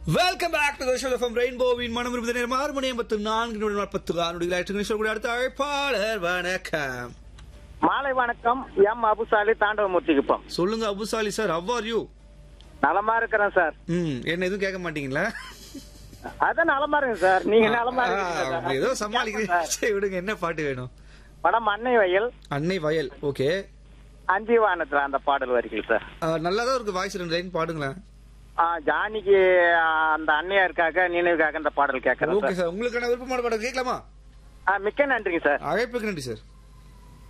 Welcome back to show from ரெயின்போவின் மனம் இருபது நேரம் ஆறு மணி எண்பத்து நான்கு நிமிடம் நாற்பத்து ஆறு நொடிகள் ஆயிற்று சொல்லக்கூடிய அடுத்த அழைப்பாளர் வணக்கம் மாலை வணக்கம் எம் அபுசாலி தாண்டவமூர்த்தி குப்பம் சொல்லுங்க Abusali sir how are you நலமா இருக்கிறேன் சார் ம் என்ன எதுவும் கேட்க மாட்டீங்களா அதான் நலமா இருக்கேன் சார் நீங்க நலமா ஆ, இருக்கீங்களா ஏதோ சார்? சமாளிக்கிறீங்க சார். சரி விடுங்க என்ன பாட்டு வேணும் படம் அன்னை வயல் அன்னை வயல் ஓகே அஞ்சி வானத்துல அந்த பாடல் வரிகள் சார் நல்லா தான் இருக்கு வாய்ஸ் ரெண்டு லைன் பாடுங்களேன் ஆ, ஜானிக்கு ஆ, அந்த அன்னையாருக்காக நினைவுக்காக அந்த பாடல் கேட்கறேன் ஓகே சார் சார் உங்களுக்கான விருப்பமான பாடம் கேட்கலாமா ஆ, மிக்க நன்றிங்க சார் அழைப்புக்கு நன்றி சார்